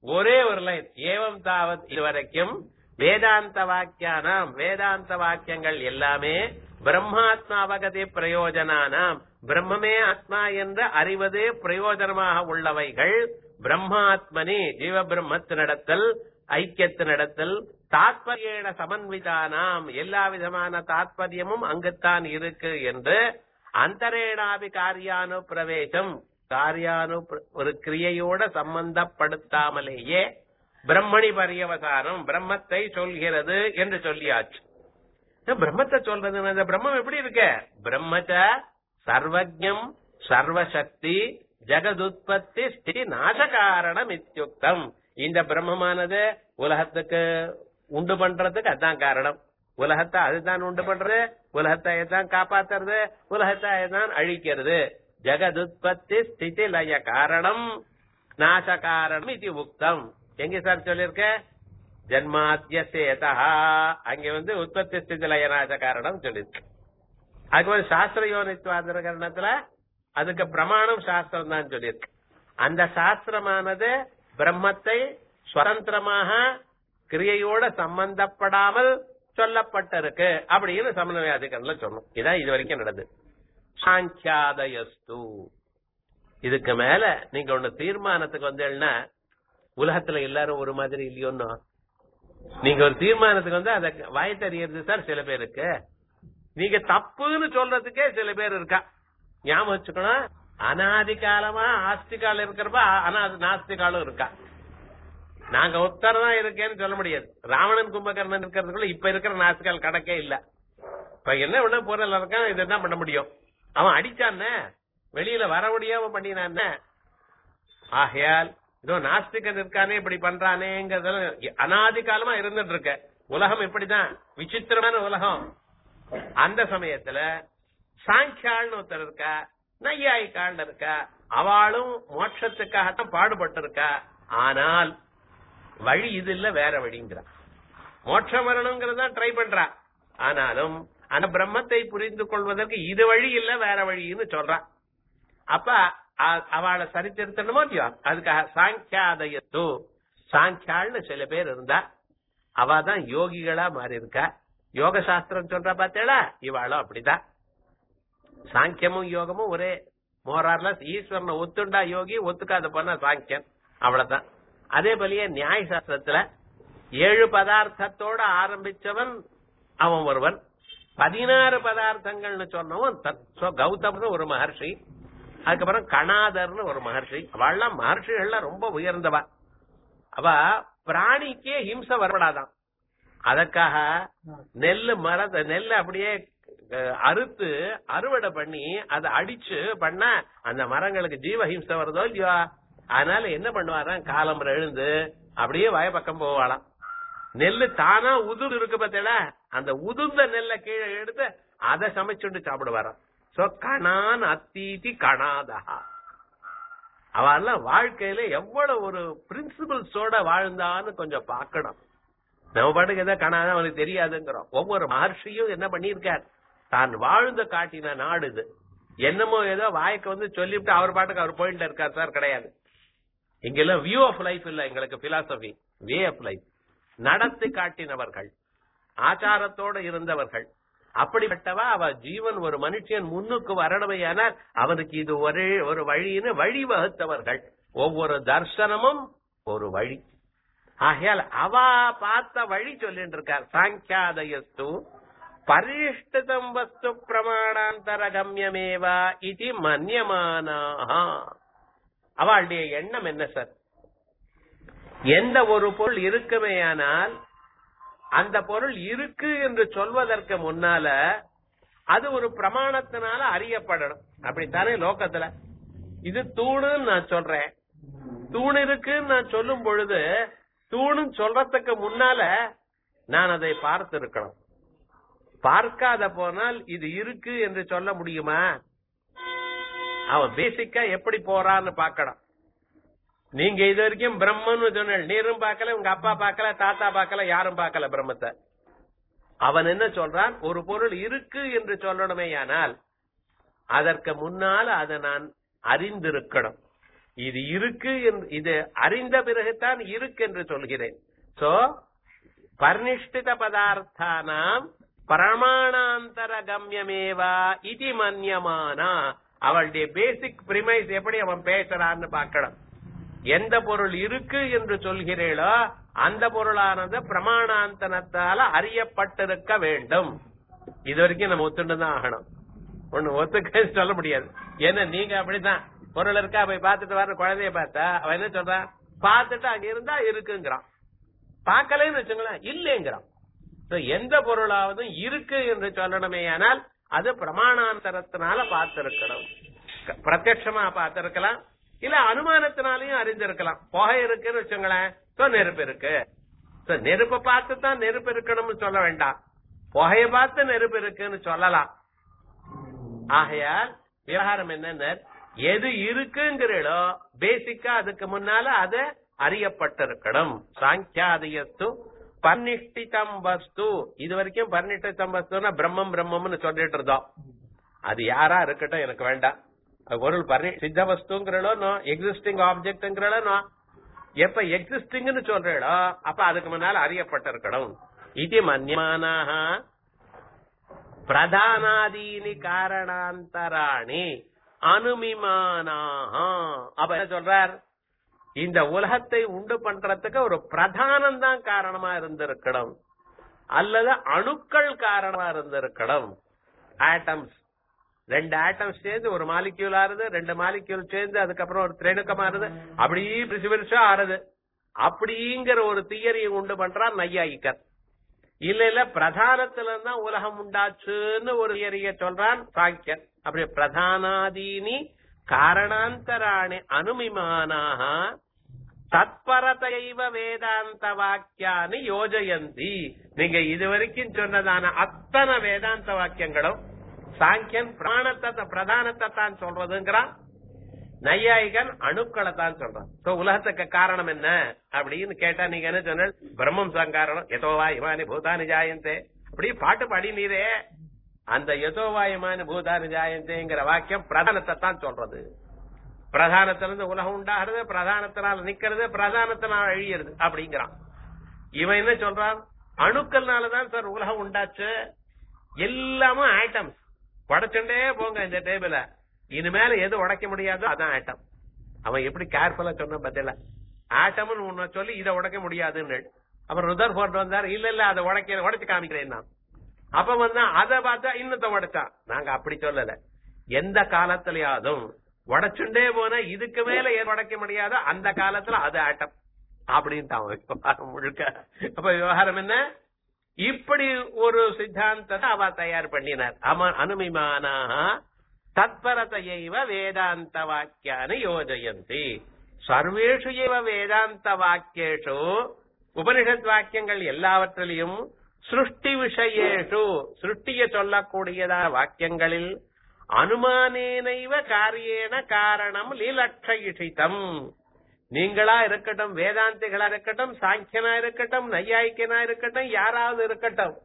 ஒரே ஒரு லைன் ஏவம் தாவத் இதுவரைக்கும் வேதாந்த வாக்கியானாம் வேதாந்த வாக்கியங்கள் எல்லாமே பிரம்மாத்மாவகதி பிரயோஜனானாம் பிரம்மமே ஆத்மா என்று அறிவதே பிரயோஜனமாக உள்ளவைகள் பிரம்மாத்மனி ஜீவ பிரம்மத்தினிடத்தில் ஐக்கியத்தினிடத்தில் தாத்பரியேன சமன்விதானாம் எல்லா விதமான தாத்பரியமும் அங்குத்தான் இருக்கு என்று அந்தரேனாபி காரியானு பிரவேசம் காரியானு ஒரு கிரியையோட சம்பந்தப்படுத்தாமலேயே பிரம்மணி பரியவசானம் பிரம்மத்தை சொல்கிறது என்று சொல்லியாச்சு பிரம்மத்தை சொல்றது இந்த பிரம்மம் எப்படி இருக்க பிரம்மச்ச சர்வஜம் சர்வசக்தி ஜெகதுத்பத்தி ஸ்திதி நாசகாரணம் இத்தியுக்தம் இந்த பிரம்மமானது உலகத்துக்கு உண்டு பண்றதுக்கு அதான் காரணம் உலகத்தை அதுதான் உண்டு பண்றது உலகத்தை தான் காப்பாத்துறது உலகத்தை தான் அழிக்கிறது ஜெகதுத்பத்தி ஸ்திதி லய காரணம் நாச காரணம் இது உக்தம் எங்க சார் சொல்லிருக்க ஜன்மாத்திய சேதா அங்க வந்து உற்பத்தி ஸ்திதி லய நாச காரணம் சொல்லிருக்கு அதுக்கு சாஸ்திர யோனித்வாதர கரணத்துல அதுக்கு பிரமாணம் சாஸ்திரம் தான் சொல்லியிருக்கு அந்த சாஸ்திரமானது பிரம்மத்தை சுதந்திரமாக கிரியையோட சம்பந்தப்படாமல் சொல்லப்பட்டிருக்கு அப்படின்னு சமன்வய அதிகாரம்ல சொன்னோம் இதான் இது வரைக்கும் நடந்தது சாங்கியாதயஸ்து இதுக்கு மேல நீங்க ஒண்ணு தீர்மானத்துக்கு வந்தீங்கன்னா உலகத்துல எல்லாரும் ஒரு மாதிரி இல்லையோன்னு நீங்க ஒரு தீர்மானத்துக்கு வந்து அதை வாய் தெரியறது சார் சில பேருக்கு நீங்க தப்புன்னு சொல்றதுக்கே சில பேர் இருக்கா ஞாபகம் வச்சுக்கணும் அனாதி காலமா ஆஸ்திகாலம் இருக்கிறப்ப அனாதி நாஸ்திகாலும் இருக்கா நாங்க உத்தர தான் இருக்கேன்னு சொல்ல முடியாது ராவணன் கும்பகர்ணன் இருக்கிறதுக்குள்ள இப்ப இருக்கிற நாஸ்திகால் கணக்கே இல்ல இப்ப என்ன பண்ண பொருள் இருக்கான் இதுதான் பண்ண முடியும் அவன் அடிச்சான்ன வெளியில வர முடியாம பண்ணினான் ஆகையால் இதோ நாஸ்திகன் இருக்கானே இப்படி பண்றானேங்கிறதுல அனாதி காலமா இருந்துட்டு இருக்க உலகம் இப்படிதான் விசித்திரமான உலகம் அந்த சமயத்துல சாங்கியாள்னு ஒருத்தர் இருக்கா நையாயிக்காள் இருக்கா அவளும் மோட்சத்துக்காகத்தான் பாடுபட்டு இருக்கா ஆனால் வழி இது இல்ல வேற வழிங்கிறா மோட்சம் வரணுங்கிறதா ட்ரை பண்றா ஆனாலும் அந்த பிரம்மத்தை புரிந்து கொள்வதற்கு இது வழி இல்ல வேற வழின்னு சொல்றா அப்ப அவளை சரித்திருத்தணுமோ இல்லையோ அதுக்காக சாங்கியாதயத்தோ சாங்கியாள்னு சில பேர் இருந்தா அவ தான் யோகிகளா மாறி இருக்கா யோக சாஸ்திரம் சொல்ற பார்த்தேடா இவாளும் அப்படிதான் சாங்கியமும் யோகமும் ஒரே மோரார்லஸ் ஈஸ்வரனை ஒத்துண்டா யோகி ஒத்துக்காத போனா சாங்கியன் அவ்வளவுதான் அதே போலயே நியாய சாஸ்திரத்துல ஏழு பதார்த்தத்தோட ஆரம்பிச்சவன் அவன் ஒருவன் பதினாறு பதார்த்தங்கள்னு சொன்னவன் கௌதம்னு ஒரு மகர்ஷி அதுக்கப்புறம் கணாதர்னு ஒரு மகர்ஷி அவள்லாம் மகர்ஷிகள்லாம் ரொம்ப உயர்ந்தவா அவ பிராணிக்கே ஹிம்சை வரப்படாதான் அதற்காக நெல்லு மரத்தை நெல்லை அப்படியே அறுத்து அறுவடை பண்ணி அதை அடிச்சு பண்ண அந்த மரங்களுக்கு ஜீவஹிம்சை வருதோ இல்லையோ அதனால என்ன பண்ணுவாராம் காலம் எழுந்து அப்படியே வய பக்கம் போவாளாம் நெல்லு தானா உதிர் இருக்கு பார்த்தல அந்த உதிர்ந்த நெல்லை கீழே எடுத்து அதை சமைச்சுண்டு சாப்பிடுவாராம் சோ கணான் அத்தீதி கணாதா அவெல்லாம் வாழ்க்கையில எவ்வளவு ஒரு பிரின்சிபல்ஸோட வாழ்ந்தான்னு கொஞ்சம் பார்க்கணும் நம்ம பாட்டுக்கு எதை காணாத அவனுக்கு தெரியாதுங்கிறோம் ஒவ்வொரு மகர்ஷியும் என்ன பண்ணிருக்கார் தான் வாழ்ந்த காட்டின நாடு இது என்னமோ ஏதோ வாய்க்கு வந்து சொல்லிவிட்டு அவர் பாட்டுக்கு அவர் போயிட்டு இருக்கார் சார் கிடையாது இங்கெல்லாம் வியூ ஆஃப் லைஃப் இல்ல எங்களுக்கு பிலாசபி வே ஆஃப் லைஃப் நடத்தி காட்டினவர்கள் ஆச்சாரத்தோட இருந்தவர்கள் அப்படிப்பட்டவா அவ ஜீவன் ஒரு மனுஷன் முன்னுக்கு வரணுமையானால் அவனுக்கு இது ஒரே ஒரு வழின்னு வழி வகுத்தவர்கள் ஒவ்வொரு தர்சனமும் ஒரு வழி ஆகையால் அவ பார்த்த வழி சொல்லிட்டு இருக்கார் சாங்கியாதயஸ்து பரிஷ்டிதம் வஸ்து பிரமாணாந்தர கம்யமேவா இது மன்யமானாக அவளுடைய எண்ணம் என்ன சார் எந்த ஒரு பொருள் இருக்குமேயானால் அந்த பொருள் இருக்கு என்று சொல்வதற்கு முன்னால அது ஒரு பிரமாணத்தினால அறியப்படணும் அப்படித்தானே லோக்கத்துல இது தூணுன்னு நான் சொல்றேன் தூண் இருக்குன்னு நான் சொல்லும் பொழுது தூணுன்னு சொல்றதுக்கு முன்னால நான் அதை பார்த்து இருக்கணும் பார்க்காத போனால் இது இருக்கு என்று சொல்ல முடியுமா அவன் பேசிக்கா எப்படி போறான்னு பாக்கணும் நீங்க இது வரைக்கும் பிரம்மன்னு சொன்ன நீரும் பார்க்கல உங்க அப்பா பார்க்கல தாத்தா பார்க்கல யாரும் பார்க்கல பிரம்மத்தை அவன் என்ன சொல்றான் ஒரு பொருள் இருக்கு என்று சொல்லணுமேயானால் அதற்கு முன்னால அதை நான் அறிந்திருக்கணும் இது இருக்கு என்று- இது அறிந்த பிறகுதான் இருக்கு என்று சொல்கிறேன் சோ பர்னிஷ்டித பதார்த்தானாம் பிரமாணாந்தர கம்யமேவா இது மன்யமானா அவளுடைய பேசிக் பிரிமைஸ் எப்படி அவன் பேசுறான்னு பார்க்கணும் எந்த பொருள் இருக்கு என்று சொல்கிறீளோ அந்த பொருளானது பிரமாணாந்தனத்தால அறியப்பட்டிருக்க வேண்டும் இது வரைக்கும் நம்ம ஒத்துண்டு தான் ஆகணும் ஒண்ணு ஒத்துக்க சொல்ல முடியாது ஏன்னா நீங்க அப்படிதான் பொருள் இருக்கா போய் பார்த்துட்டு வர குழந்தைய பார்த்தா அவன் என்ன சொல்றான் பார்த்துட்டு அங்க இருந்தா இருக்குங்கிறான் பார்க்கலன்னு வச்சுங்களேன் இல்லைங்கிறான் So, எந்த பொருளாவது இருக்கு என்று சொல்லணுமே ஆனால் அது பிரமாணாந்தரத்தினால பார்த்திருக்கணும் க- பிரத்யட்சமா பார்த்திருக்கலாம் இல்ல அனுமானத்தினாலையும் அறிந்திருக்கலாம் புகை இருக்குன்னு வச்சுங்களேன் So, நெருப்பு இருக்கு So, நெருப்பை பார்த்து தான் நெருப்பு இருக்கணும்னு சொல்ல வேண்டாம் புகையை பார்த்து நெருப்பு இருக்குன்னு சொல்லலாம் ஆகையால் விவகாரம் என்னன்னு எது இருக்குங்கிறோ பேசிக்கா அதுக்கு முன்னால அது அறியப்பட்டிருக்கணும் சாங்கியாதியஸ்து பர்னிஷ்டிதம் வஸ்து இது வரைக்கும் பர்னிஷ்டிதம் வஸ்துனா பிரம்மம் பிரம்மம்னு சொல்லிட்டு இருந்தோம் அது யாரா இருக்கட்டும் எனக்கு வேண்டாம் அது பொருள் பர்னி சித்த வஸ்துங்கிறளோ எக்ஸிஸ்டிங் ஆப்ஜெக்ட்ங்கிறளோ எப்ப எக்ஸிஸ்டிங்னு சொல்றீடோ அப்ப அதுக்கு முன்னால அறியப்பட்டிருக்கணும் இது மன்யமானாக பிரதானாதீனி காரணாந்தராணி அனுமிமானாக அப்ப என்ன சொல்றார் இந்த உலகத்தை உண்டு பண்றதுக்கு ஒரு பிரதானம் தான் காரணமா இருந்திருக்கணும் அல்லது அணுக்கள் காரணமா இருந்திருக்கணும் ஆட்டம்ஸ் ரெண்டு ஆட்டம்ஸ் சேர்ந்து ஒரு மாலிக்யூல் ஆறுது ரெண்டு மாலிக்யூல் சேர்ந்து அதுக்கப்புறம் ஒரு திரேணுக்கமா ஆறுது அப்படியே பிரிசு பிரிசா ஆறுது அப்படிங்கிற ஒரு தியரியை உண்டு பண்றார் நையாயிக்கர் இல்ல இல்ல பிரதானத்துல தான் உலகம் உண்டாச்சுன்னு ஒரு தியரிய சொல்றான் சாங்கியன் அப்படி பிரதானாதீனி காரணாந்தராணி அனுமிமானாக தத்பரதைவ வேதாந்த வாக்கியானி யோஜயந்தி நீங்க இதுவரைக்கும் சொன்னதான அத்தனை வேதாந்த வாக்கியங்களும் சாங்கியன் பிராணத்தை பிரதானத்தை தான் சொல்றதுங்கிறான் நையாயிகன் அணுக்களை தான் சொல்றான் சோ உலகத்துக்கு காரணம் என்ன அப்படின்னு கேட்டா நீங்க என்ன சொன்ன பிரம்மம் தான் காரணம் எதோவா இமானி பூதானி ஜாயந்தே அப்படி பாட்டு பாடினீரே அந்த எதோவா இமானி பூதானி ஜாயந்தேங்கிற வாக்கியம் பிரதானத்தை தான் சொல்றது பிரதானத்திலிருந்து உலகம் உண்டாகிறது பிரதானத்தினால நிக்கிறது பிரதானத்தினால அழியிறது அப்படிங்கிறான் இவன் என்ன சொல்றான் அணுக்கள்னாலதான் சார் உலகம் உண்டாச்சு எல்லாமும் ஆட்டம்ஸ் உடைச்சுட்டே போங்க இந்த டேபிள இனிமேல எது உடைக்க முடியாதோ அதான் ஆட்டம் அவன் எப்படி கேர்ஃபுல்லா சொன்ன பதில ஆட்டம்னு உன்னை சொல்லி இதை உடைக்க முடியாதுன்னு அப்புறம் ருதர் போர்ட் வந்தார் இல்ல இல்ல அதை உடைக்க உடைச்சு காமிக்கிறேன் நான் அப்ப வந்தா அதை பார்த்தா இன்னத்தை உடைச்சான் நாங்க அப்படி சொல்லல எந்த காலத்திலயாதும் உடைச்சுண்டே போனா இதுக்கு மேல ஏன் உடைக்க முடியாதோ அந்த காலத்துல அது ஆட்டம் அப்படின்ட்டு அவன் விவகாரம் முழுக்க அப்ப விவகாரம் என்ன இப்படி ஒரு சித்தாந்தத்தை அவ தயார் பண்ணினார் அம அனுமிமானாக தத்பரதையைவ வேதாந்த வாக்கியானி யோஜயந்தி சர்வேஷு ஏவ வேதாந்த வாக்கியேஷு உபனிஷத் வாக்கியங்கள் எல்லாவற்றிலையும் சிருஷ்டி விஷயேஷு சிருஷ்டிய சொல்லக்கூடியதான வாக்கியங்களில் அனுமானேனைவ காரியேன காரணம் லீலட்சயிஷிதம் நீங்களா இருக்கட்டும் வேதாந்திகளா இருக்கட்டும் சாங்கியனா இருக்கட்டும் நையாயிக்கனா இருக்கட்டும் யாராவது இருக்கட்டும்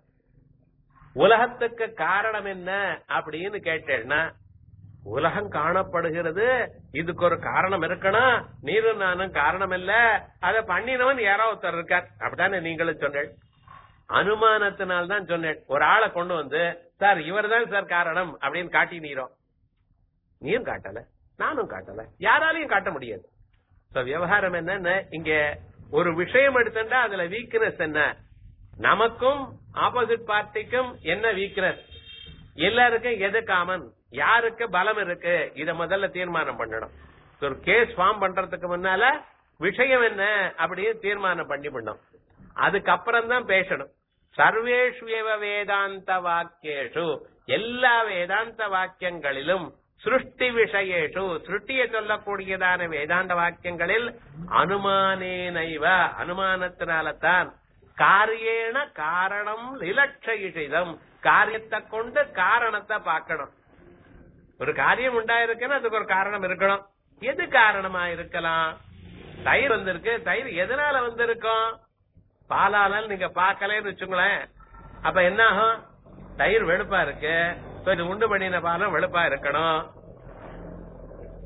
உலகத்துக்கு காரணம் என்ன அப்படின்னு கேட்டேன்னா உலகம் காணப்படுகிறது இதுக்கு ஒரு காரணம் இருக்கணும் நீரும் நானும் காரணம் இல்ல அதை பண்ணினவன் யாரோ ஒருத்தர் இருக்கார் அப்படித்தானே நீங்களும் சொன்னேன் அனுமானத்தினால் தான் சொன்னேன் ஒரு ஆளை கொண்டு வந்து சார் இவர் தான் சார் காரணம் அப்படின்னு காட்டினீரோ நீயும் காட்டல நானும் காட்டல யாராலையும் காட்ட முடியாது So, விவகாரம் என்னன்னு இங்க ஒரு விஷயம் எடுத்துட்டா அதுல வீக்னஸ் என்ன நமக்கும் ஆப்போசிட் பார்ட்டிக்கும் என்ன வீக்னஸ் எல்லாருக்கும் எது காமன் யாருக்கு பலம் இருக்கு இத முதல்ல தீர்மானம் பண்ணணும் ஒரு கேஸ் ஃபார்ம் பண்றதுக்கு முன்னால விஷயம் என்ன அப்படின்னு தீர்மானம் பண்ணி பண்ணணும் அதுக்கப்புறம் தான் பேசணும் சர்வேஷ்வேவ வேதாந்த வாக்கியேஷு எல்லா வேதாந்த வாக்கியங்களிலும் சிருஷ்டி விஷயேஷு சிருஷ்டியை சொல்லக்கூடியதான வேதாந்த வாக்கியங்களில் அனுமானேனைவ அனுமானத்தினால்தான் காரியேன காரணம் இலட்சயிஷிதம் காரியத்தை கொண்டு காரணத்தை பார்க்கணும் ஒரு காரியம் உண்டாயிருக்குன்னா அதுக்கு ஒரு காரணம் இருக்கணும் எது காரணமா இருக்கலாம் தயிர் வந்திருக்கு தயிர் எதனால வந்திருக்கும் பாலால நீங்க பார்க்கலன்னு வச்சுங்களேன் அப்ப என்ன ஆகும் தயிர் வெளுப்பா இருக்கு So, இது உண்டு பண்ணின பாலம் வெளுப்பா இருக்கணும்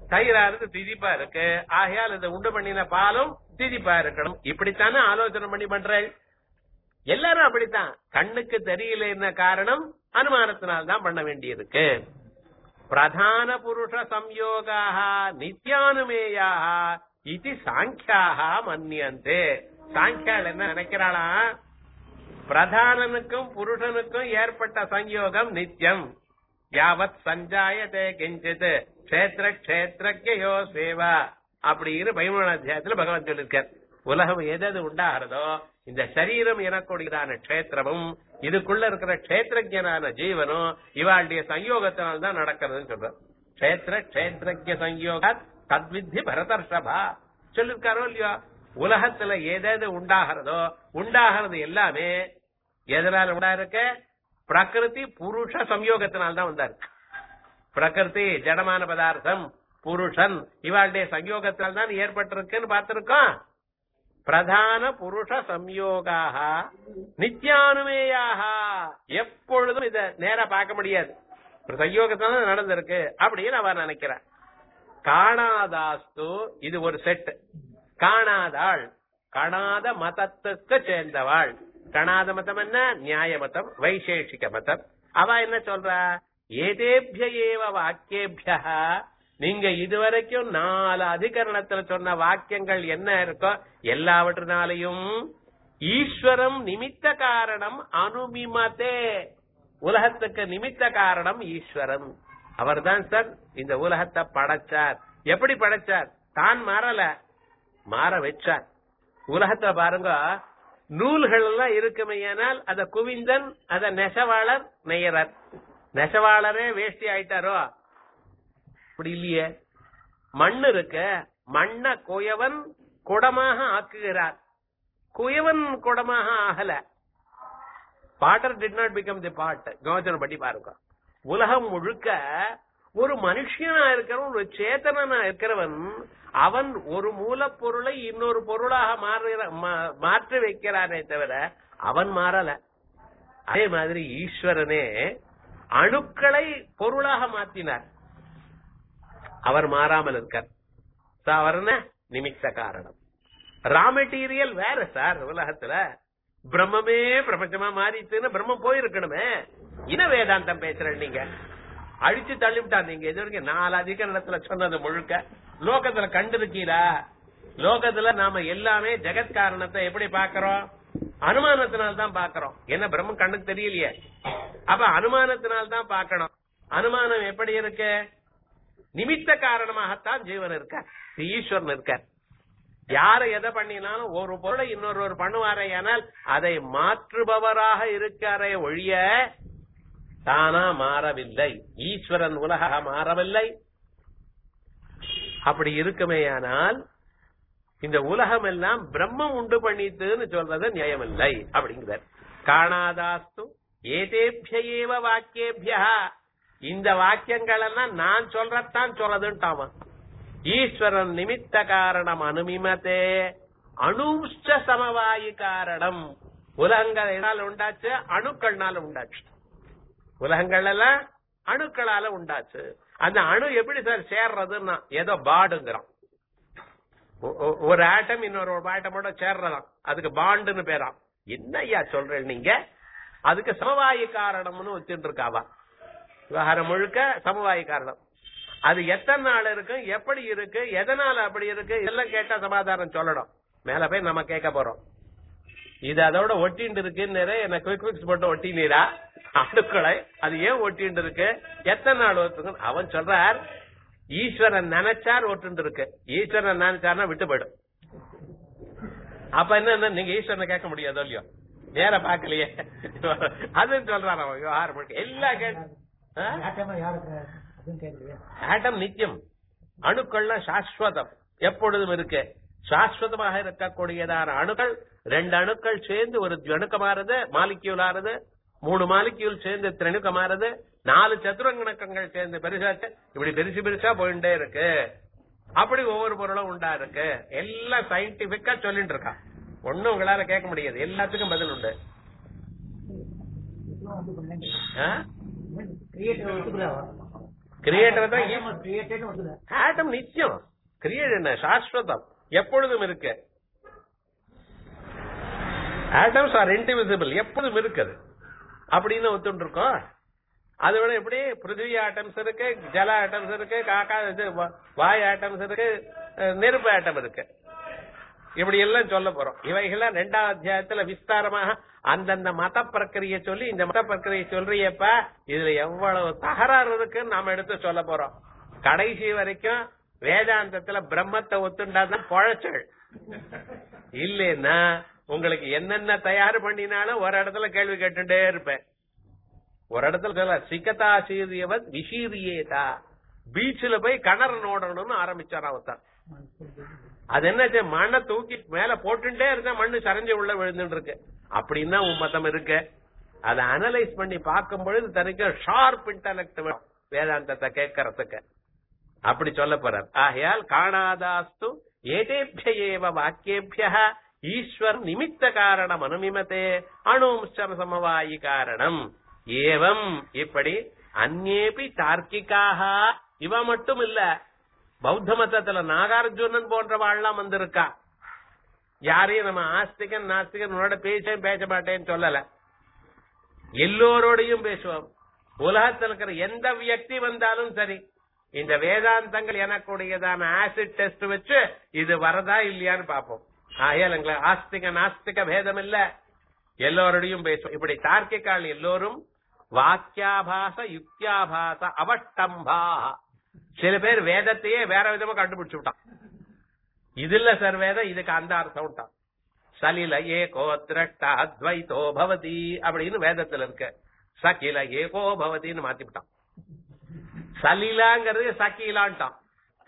தயிரானது திதிப்பா இருக்கு ஆகையால் இதை உண்டு பண்ணின பாலும் திதிப்பா இருக்கணும் இப்படித்தானே ஆலோசனை பண்ணி பண்றேன் எல்லாரும் அப்படித்தான் கண்ணுக்கு தெரியல என்ன காரணம் அனுமானத்தினால்தான் பண்ண வேண்டியிருக்கு பிரதான புருஷ சம்யோகாக நித்யானுமேயாக இது சாங்கியாக மன்னியந்தே சாங்கியால் என்ன நினைக்கிறாளா பிரதானனுக்கும் புருஷனுக்கும் ஏற்பட்ட சம்யோகம் நித்தியம் யாவத் சஞ்சாயத்தே கிஞ்சித் கஷேத்திர கஷேத்திரக்கையோ சேவா அப்படின்னு பதிமூணு அத்தியாயத்துல பகவான் சொல்லியிருக்கார் உலகம் எது உண்டாகிறதோ இந்த சரீரம் எனக்கூடியதான கஷேத்திரமும் இதுக்குள்ள இருக்கிற கஷேத்திரஜனான ஜீவனும் இவாளுடைய சங்கயோகத்தினால் தான் நடக்கிறதுன்னு சொல்றார் கஷேத்திர கஷேத்திரஜ சங்கயோக தத்வித்தி பரதர்ஷபா சொல்லிருக்காரோ இல்லையோ உலகத்துல எது உண்டாகிறதோ உண்டாகிறது எல்லாமே எதனால உண்டா இருக்க பிரகிருதி புருஷ சம்யோகத்தினால்தான் வந்தாரு பிரகிருதி ஜடமான பதார்த்தம் புருஷன் இவாளுடைய சங்கயோகத்தால் தான் ஏற்பட்டிருக்குன்னு பார்த்திருக்கோம் பிரதான புருஷ சம்யோகாக நித்யானுமேயாக எப்பொழுதும் இத நேரா பார்க்க முடியாது ஒரு சங்கயோகத்தால நடந்திருக்கு அப்படின்னு அவன் நினைக்கிறான் காணாதாஸ்து இது ஒரு செட் காணாதாள் காணாத மதத்துக்கு சேர்ந்தவாள் காணாத மதம் என்ன நியாய மதம் வைசேஷிக மதம் அவ என்ன சொல்றா ஏதேபிய ஏவ வாக்கியேபிய நீங்க இதுவரைக்கும் நாலு அதிகரணத்துல சொன்ன வாக்கியங்கள் என்ன இருக்கோ எல்லாவற்றினாலையும் ஈஸ்வரம் நிமித்த காரணம் அனுமிமதே உலகத்துக்கு நிமித்த காரணம் ஈஸ்வரன் அவர்தான் சார் இந்த உலகத்தை படைச்சார் எப்படி படைச்சார் தான் மாறல மாற வச்சார் உலகத்துல பாருங்க நூல்கள் எல்லாம் இருக்குமையானால் அத குவிந்தன் அத நெசவாளர் நெய்யறார் நெசவாளரே வேஷ்டி ஆயிட்டாரோ அப்படி இல்லையே மண் இருக்க மண்ண குயவன் குடமாக ஆக்குகிறார் குயவன் குடமாக ஆகல potter did not become the pot யோசனை பண்ணி பாருங்க உலகம் முழுக்க ஒரு மனுஷனா இருக்கிறவன் ஒரு சேத்தனா இருக்கிறவன் அவன் ஒரு மூலப்பொருளை இன்னொரு பொருளாக மாறுகிற மா- மாற்றி வைக்கிறானே தவிர அவன் மாறல அதே மாதிரி ஈஸ்வரனே அணுக்களை பொருளாக மாத்தினார் அவர் மாறாமல் இருக்கார் So, அவர் என்ன நிமித்த காரணம் ரா மெட்டீரியல் வேற சார் உலகத்துல பிரம்மமே பிரபஞ்சமா மாறிச்சுன்னு பிரம்மம் போயிருக்கணுமே இன வேதாந்தம் பேசுறேன் நீங்க அழிச்சு தள்ளிவிட்டான் நீங்க இது வரைக்கும் நாலு அதிகரணத்துல சொன்னது முழுக்க லோகத்துல கண்டிருக்கீரா லோகத்துல நாம எல்லாமே ஜெகத் காரணத்தை எப்படி பாக்குறோம் அனுமானத்தினால தான் பாக்குறோம் என்ன பிரம்மம் கண்ணுக்கு தெரியலையே அப்ப அனுமானத்தினால தான் பார்க்கணும் அனுமானம் எப்படி இருக்கு நிமித்த காரணமாகத்தான் ஜீவன் இருக்கார் ஈஸ்வரன் இருக்கார் யாரை எதை பண்ணினாலும் ஒரு பொருளை இன்னொருவர் பண்ணுவாரே ஆனால் அதை மாற்றுபவராக இருக்காரே ஒழிய தானா மாறவில்லை ஈஸ்வரன் உலக மாறவில்லை அப்படி இருக்குமேயானால் இந்த உலகம் எல்லாம் பிரம்மம் உண்டு பண்ணிட்டுன்னு சொல்றது நியாயமில்லை அப்படிங்கிறார் காணாதாஸ்து ஏதேபிய ஏவ வாக்கியேபியா இந்த வாக்கியங்கள் எல்லாம் நான் சொல்றத்தான் சொல்லதுன்ட்டாமா ஈஸ்வரன் நிமித்த காரணம் அனுமிமதே அணுஷ்ட சமவாயு காரணம் உலகங்கள் எதனால உண்டாச்சு அணுக்கள்னால உண்டாச்சு உலகங்கள் எல்லாம் அணுக்களால உண்டாச்சு அந்த அணு எப்படி சார் சேர்றதுன்னா ஏதோ பாடுங்கிறோம் ஒ- ஒ- ஒரு ஆட்டம் இன்னொரு ஒரு ஆட்டமோட சேர்றதாம் அதுக்கு பாண்டுன்னு பேராம் என்ன ஐயா சொல்றேன் நீங்க அதுக்கு சமவாயு காரணம்னு வச்சுட்டு இருக்காவா விவகாரம் முழுக்க சமவாயு காரணம் அது எத்தனை நாள் இருக்கு எப்படி இருக்கு எதனால அப்படி இருக்கு இதெல்லாம் கேட்டா சமாதானம் சொல்லணும் மேல போய் நம்ம கேட்க போறோம் இது அதோட ஒட்டிண்டு இருக்குன்னு என்ன குவிக் குவிக்ஸ் போட்டு ஒட்டினீரா அணுக்களை அது ஏன் ஒட்டிண்டு இருக்கு எத்தனை நாள் ஒத்துக்கு அவன் சொல்றார் ஈஸ்வரன் நினைச்சார் ஒட்டுண்டு இருக்கு ஈஸ்வரன் நினைச்சார்னா விட்டு போயிடும் அப்ப என்ன நீங்க ஈஸ்வரனை கேட்க முடியாதோ இல்லையோ நேர பாக்கலையே அதுன்னு சொல்றான் அவன் விவகாரம் முழுக்க. எல்லா கேட்டு ஆட்டமா யாருக்கு அதுவும் கேட்கலையே ஆட்டம் நித்தியம் அணுக்கள்லாம் சாஸ்வதம் எப்பொழுதும் இருக்கு சாஸ்வதமாக இருக்கக்கூடியதான அணுக்கள் ரெண்டு அணுக்கள் சேர்ந்து ஒரு அணுக்கமாறுது மாலிக்யூல் ஆறுது மூணு மாலிக்யூல் சேர்ந்து திரணுக்கமாறுது நாலு சதுரங்கணக்கங்கள் சேர்ந்து பெருசாச்சு இப்படி பெருசு பெருசா போயிட்டே இருக்கு அப்படி ஒவ்வொரு பொருளும் உண்டா இருக்கு எல்லாம் சயின்டிபிக்கா சொல்லிட்டு இருக்கான் ஒண்ணும் உங்களால கேட்க முடியாது எல்லாத்துக்கும் பதில் உண்டு இதுவும் வந்து பண்ணேன் ஆ? கிரியேட்டர் ஒத்துக்கல கிரியேட்டர் தான் ஈ- கிரியேட்டட் வருது ஆட்டம் நிச்சயம் கிரியேட் என்ன சாஸ்வதம் எப்பொழுதும் இருக்கு ஆட்டம்ஸ் ஆர் இன்டிவிசிபிள் எப்பொழுதும் இருக்குது அப்படின்னு ஒத்துட்டு இருக்கோம் அதை விட எப்படி பிருத்திவி ஆட்டம்ஸ் இருக்கு ஜல ஆட்டம்ஸ் இருக்கு காக்கா இது வா- வாய் ஆட்டம்ஸ் இருக்கு அஹ், நெருப்பு ஆட்டம் இருக்கு இப்படி எல்லாம் சொல்ல போறோம் இவைகள்லாம் ரெண்டாவது அத்தியாயத்துல விஸ்தாரமாக அந்தந்த மத பிரக்கிரிய சொல்லி இந்த மத பிரக்கிரிய சொல்றியப்ப இதுல எவ்வளவு தகராறு இருக்குன்னு நாம எடுத்து சொல்ல போறோம் கடைசி வரைக்கும் வேதாந்தத்துல பிரம்மத்தை ஒத்துண்டாதான் பொழைச்சல் இல்லைன்னா உங்களுக்கு என்னென்ன தயார் பண்ணினாலும் ஒரு இடத்துல கேள்வி கேட்டுட்டே இருப்பேன் ஒரு இடத்துல சொல்ல சிக்கதா சீரியவத் விஷீரியேதா பீச்சில் போய் கிணறு நோடணும்னு ஆரம்பிச்சார் அவத்தான் அது என்ன மண்ணை தூக்கி மேல போட்டுட்டே இருந்தா மண்ணு சரிஞ்சு உள்ள விழுந்துட்டு இருக்கு அப்படின்னு உன் மதம் இருக்கு அதை அனலைஸ் பண்ணி பார்க்கும் பொழுது தனக்கு ஷார்ப் இன்டலெக்ட் வேதாந்தத்தை கேட்கறதுக்கு அப்படி சொல்ல போறார் ஆகையால் காணாதாஸ்து ஏதேபிய ஏவ வாக்கியேபிய ஈஸ்வர் நிமித்த காரணம் அனுமிமத்தே அணும்சர சமவாயி காரணம் ஏவம் இப்படி அந்நேபி தார்க்கிக்காக இவ மட்டும் இல்ல பௌத்த மதத்துல நாகார்ஜுனன் போன்றவாள்லாம் வந்திருக்கா யாரையும் நம்ம ஆஸ்திகன் நாஸ்திகன் உன்னோட பேச பேச மாட்டேன்னு சொல்லல எல்லோரோடையும் பேசுவோம் உலகத்தில் இருக்கிற எந்த வியக்தி வந்தாலும் சரி இந்த வேதாந்தங்கள் எனக்குடையதான ஆசிட் டெஸ்ட் வச்சு இது வரதா இல்லையான்னு பார்ப்போம் ஆகையால் எங்களை ஆஸ்திக நாஸ்திக பேதம் இல்ல எல்லோரோடையும் பேசுவோம் இப்படி தார்க்கிகால் எல்லோரும் வாக்கியாபாச யுக்தியாபாச அவஷ்டம்பா சில பேர் வேதத்தையே வேற விதமா கண்டுபிடிச்சு விட்டான் இது இல்ல சார் வேதம் இதுக்கு அந்த அர்த்தம் விட்டான் சலில ஏகோ திரஷ்டா அத்வைதோ பவதி அப்படின்னு வேதத்துல இருக்கு சகில ஏகோ பவதின்னு மாத்தி விட்டான் சலிலாங்கிறது சகிலான்ட்டான்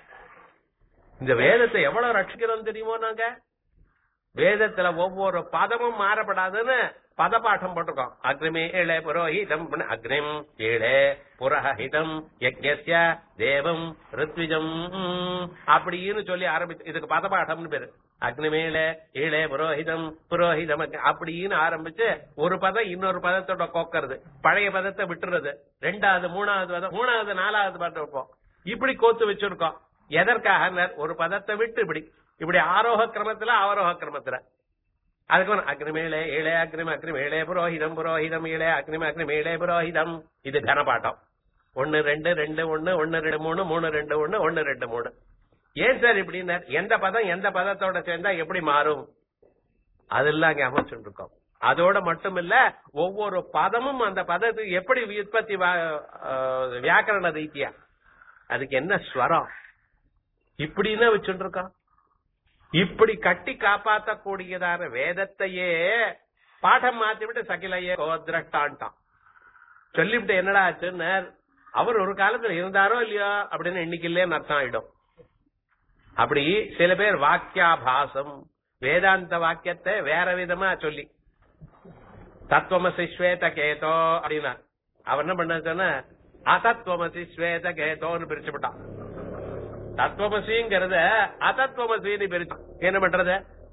இந்த வேதத்தை எவ்வளவு ரட்சிக்கிறோம் தெரியுமோ நாங்க வேதத்துல ஒவ்வொரு பதமும் மாறப்படாதுன்னு பதபாட்டம் போட்டிருக்கோம் அக்னிமே ஏழே புரோஹிதம் அக்னிம் ஏழே புரஹிதம் யஜ்ய தேவம் ரித்விஜம் அப்படின்னு சொல்லி ஆரம்பிச்சு இதுக்கு பதபாட்டம்னு பேரு அக்னிமேல ஏழே புரோஹிதம் புரோஹிதம் அக்னி அப்படின்னு ஆரம்பிச்சு ஒரு பதம் இன்னொரு பதத்தோட கோக்கிறது பழைய பதத்தை விட்டுறது ரெண்டாவது மூணாவது பதம் மூணாவது நாலாவது பதத்தை வைப்போம் இப்படி கோத்து வச்சிருக்கோம் எதற்காக ஒரு பதத்தை விட்டு இப்படி இப்படி ஆரோக கிரமத்துல அவரோக கிரமத்துல அதுக்கு வந்து அக்னிமேளே ஏழே அக்னிம அக்னிம் ஏழே புரோஹிதம் புரோஹிதம் ஏழே அக்னிம அக்னிம் ஏழே புரோஹிதம் இது கனபாட்டம் ஒன்னு ரெண்டு ரெண்டு ஒன்னு ஒன்னு ரெண்டு மூணு மூணு ரெண்டு ஒன்னு ஒன்னு ரெண்டு மூணு ஏன் சார் இப்படின்னா எந்த பதம் எந்த பதத்தோட சேர்ந்தா எப்படி மாறும் அதெல்லாம் அங்க அமைச்சுட்டு இருக்கோம் அதோட மட்டும் இல்ல ஒவ்வொரு பதமும் அந்த பதத்துக்கு எப்படி உற்பத்தி வா- ஆஹ் வியாக்கரண ரீதியா அதுக்கு என்ன ஸ்வரம் இப்படின்னு வச்சுட்டு இருக்கோம் இப்படி கட்டி காப்பாற்றக்கூடியதான வேதத்தையே பாடம் மாத்தி விட்டு சகிலையே கோதிரட்டான்ட்டான் சொல்லிவிட்டு என்னடா ஆச்சுன்னு அவர் ஒரு காலத்துல இருந்தாரோ இல்லையோ அப்படின்னு இன்னைக்கு இல்லைன்னு அர்த்தம் ஆயிடும் அப்படி சில பேர் வாக்கியாபாசம் வேதாந்த வாக்கியத்தை வேற விதமா சொல்லி தத்துவமசி ஸ்வேத கேதோ அப்படின்னா அவர் என்ன பண்ண சொன்ன அசத்வமசி ஸ்வேத கேதோன்னு பிரிச்சு விட்டான் தத்துவமசிங்கிறத அதத்துவமசின்னு பிரிச்சு என்ன பண்றது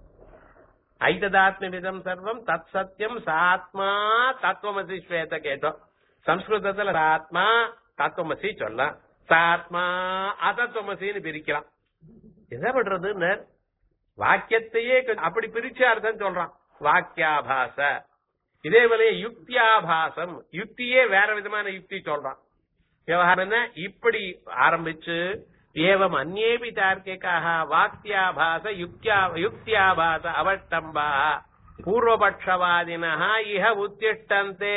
ஐததாத்மிதம் சர்வம் தத் சத்தியம் சாத்மா தத்துவமசி ஸ்வேத கேட்டோ சம்ஸ்கிருதத்துல ஆத்மா தத்துவமசி சொல்லலாம் சாத்மா அதத்துவமசின்னு பிரிக்கலாம் என்ன பண்றதுன்னு வாக்கியத்தையே கொஞ்சம் அப்படி பிரிச்சு அர்த்தம் சொல்றான் வாக்கியாபாச இதே போல யுக்தியாபாசம் யுக்தியே வேற விதமான யுக்தி சொல்றான் விவகாரம் என்ன இப்படி ஆரம்பிச்சு ஏவம் அந்நேபி தார்க்கிகாக வாக்கியாபாச யுக்தியா யுக்தியாபாச அவட்டம்பா பூர்வபட்சவாதினா இஹ உத்திஷ்டந்தே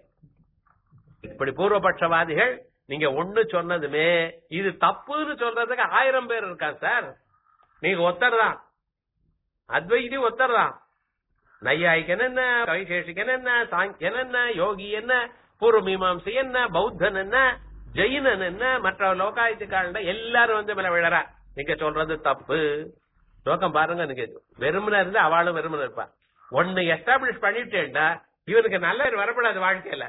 இப்படி பூர்வபட்சவாதிகள் நீங்க ஒண்ணு சொன்னதுமே இது தப்புன்னு சொல்றதுக்கு ஆயிரம் பேர் இருக்கா சார் நீங்க ஒத்தர் தான் அத்வைதி ஒத்தர் தான் நையாயிக்கன் என்ன வைசேஷிகன் என்ன சாங்கியன் என்ன யோகி என்ன பூர்வ மீமாம்சை என்ன பௌத்தன் என்ன ஜெயினன் என்ன மற்ற லோகாயத்துக்காரன் எல்லாரும் வந்து மேல விழறா நீங்க சொல்றது தப்பு லோகம் பாருங்க நீங்க வெறுமனை இருந்து அவளும் வெறுமனை இருப்பா ஒன்னு எஸ்டாப்ளிஷ் பண்ணிட்டேன்டா இவனுக்கு நல்ல பேர் வரப்படாது வாழ்க்கையில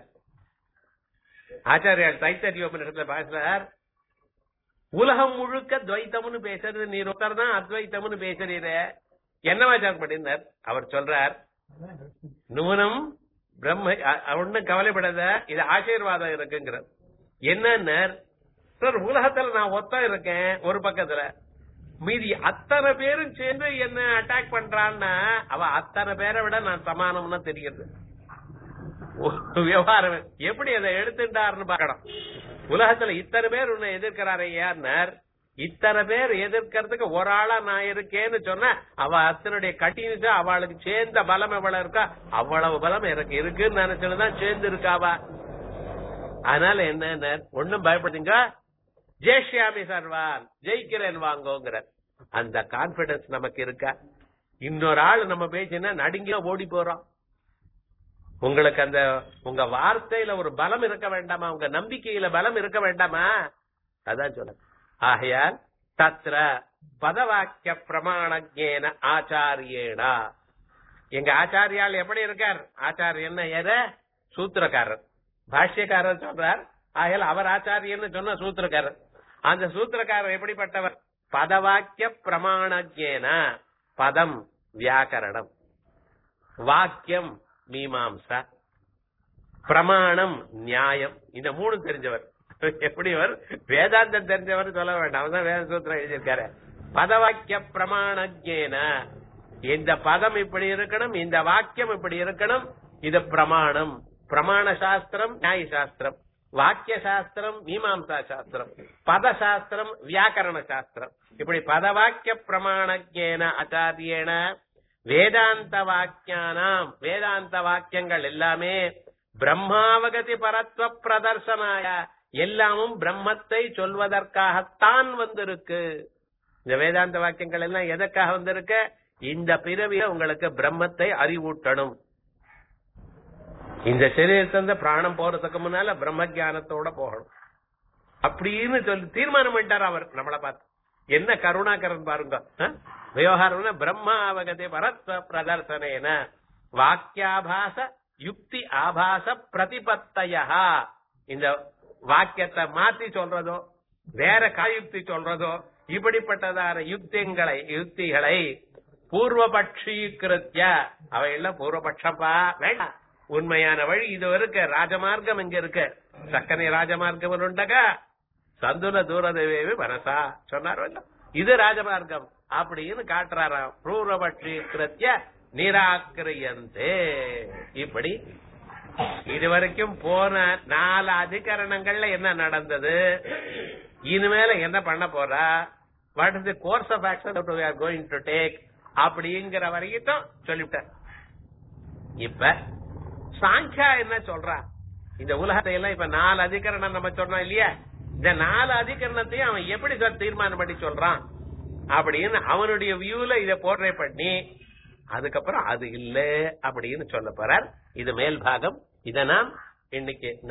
ஆச்சாரியார் தைத்தரியோபனிஷத்துல பேசுறார் உலகம் முழுக்க துவைத்தம்னு பேசுறது நீ ஒருத்தர் தான் அத்வைத்தம்னு பேசுறீர என்னவாச்சாரம் பண்ணிருந்தார் அவர் சொல்றார் நூனம் பிரம்ம அ- ஒண்ணும் கவலைப்படாத இது ஆசீர்வாதம் இருக்குங்கிறார் என்னன்னா சார் உலகத்துல நான் ஒத்தம் இருக்கேன் ஒரு பக்கத்துல மீதி அத்தனை பேரும் சேர்ந்து என்ன அட்டாக் பண்றான்னா அவ அத்தனை பேரை விட நான் சமானம்னு தெரியுது ஒரு விவகாரம் எப்படி அதை எடுத்துட்டாருன்னு பார்க்கணும் உலகத்துல இத்தனை பேர் உன்னை எதிர்க்கிறாரு யார்னார் இத்தனை பேர் எதிர்க்கிறதுக்கு ஒரு ஆளா நான் இருக்கேன்னு சொன்ன அவ அத்தனுடைய கட்டினுச்சு அவளுக்கு சேர்ந்த பலம் எவ்வளவு இருக்கா அவ்வளவு பலம் எனக்கு இருக்குன்னு நினைச்சுதான் சேர்ந்து இருக்காவா அதனால என்ன ஒண்ணும் பயப்படுங்க ஜெய்ஷியாமி சர்வான் ஜெயிக்கிறேன் வாங்கோங்கிற அந்த கான்பிடன்ஸ் நமக்கு இருக்கா இன்னொரு ஆள் நம்ம பேசினா நடுங்கிய ஓடி போறோம் உங்களுக்கு அந்த உங்க வார்த்தையில ஒரு பலம் இருக்க வேண்டாமா உங்க நம்பிக்கையில பலம் இருக்க வேண்டாமா அதான் சொல்ல ஆகையால் தத்ர பதவாக்கிய பிரமாணஜேன ஆச்சாரியேனா எங்க ஆச்சாரியால் எப்படி இருக்கார் ஆச்சாரியன் எத சூத்திரக்காரர் பாஷ்யக்காரர் சொல்றார் ஆகையால் அவர் ஆச்சாரியன்னு சொன்ன சூத்திரக்காரர் அந்த சூத்திரக்காரர் எப்படிப்பட்டவர் பதவாக்கிய பிரமாணஜேன பதம் வியாக்கரணம் வாக்கியம் மீமாம்சா பிரமாணம் நியாயம் இந்த மூணு தெரிஞ்சவர் எப்படி அவர் வேதாந்தம் தெரிஞ்சவர் சொல்ல வேண்டாம் அவர்தான் வேத சூத்திரம் எழுதியிருக்காரு பதவாக்கிய பிரமாணஜேன இந்த பதம் இப்படி இருக்கணும் இந்த வாக்கியம் இப்படி இருக்கணும் இது பிரமாணம் பிரமாண சாஸ்திரம் நியாய சாஸ்திரம் வாக்கிய சாஸ்திரம் மீமாம்சா சாஸ்திரம் பத சாஸ்திரம் வியாக்கரண சாஸ்திரம் இப்படி பதவாக்கிய பிரமாணஜேன ஆச்சாரியேன வேதாந்த வாக்கியானாம் வேதாந்த வாக்கியங்கள் எல்லாமே பிரம்மாவகதி பரத்வ பிரதர்சனாய எல்லாமும் பிரம்மத்தை சொல்வதற்காகத்தான் வந்திருக்கு இந்த வேதாந்த வாக்கியங்கள் எல்லாம் எதற்காக வந்திருக்கு இந்த பிறவிய உங்களுக்கு பிரம்மத்தை அறிவூட்டணும் இந்த சரீரத்திலிருந்து பிராணம் போறதுக்கு முன்னால பிரம்ம ஜானத்தோட போகணும் அப்படின்னு சொல்லி தீர்மானம் பண்ணிட்டார் அவர் நம்மளை பார்த்து என்ன கருணாகரன் பாருங்க அஹ்? விவகாரம்னா பிரம்மா அவகதி பரத்வ பிரதர்சனேன வாக்கியாபாச யுக்தி ஆபாச பிரதிபத்தையா இந்த வாக்கியத்தை மாத்தி சொல்றதோ வேற காயுக்தி சொல்றதோ இப்படிப்பட்டதான யுக்திங்களை யுக்திகளை பூர்வபட்சீகிருத்திய அவையெல்லாம் பூர்வபட்சப்பா வேண்டாம் உண்மையான வழி இது இருக்கு ராஜமார்க்கம் இங்க இருக்கு சக்கனை ராஜமார்க்கம் உண்டகா சந்துல தூரதேவி மனசா சொன்னார் இது ராஜமார்க்கம் அப்படின்னு காட்டுறாராம் பூர்வபட்சீகிருத்திய நிராக்கிரியந்தே இப்படி இதுவரைக்கும் போன நாலு அதிகரணங்கள்ல என்ன நடந்தது இனிமேல என்ன பண்ண போறா what is the course of action we are going to take அப்படிங்கிற வரைக்கும் சொல்லிவிட்டார் இப்ப சாங்கியா என்ன சொல்றா இந்த உலகத்தை எல்லாம் இப்ப நாலு அதிகரணம் நம்ம சொன்னோம் இல்லையா இந்த நாலு அதிகரணத்தையும் அவன் எப்படி சொல் தீர்மானம் பண்ணி சொல்றான் அப்படின்னு அவனுடைய வியூல இத போர்ட்ரே பண்ணி அதுக்கப்புறம் அது இல்ல அப்படின்னு சொல்ல போறார் இது மேல் பாகம் இத நாம் இன்னைக்கு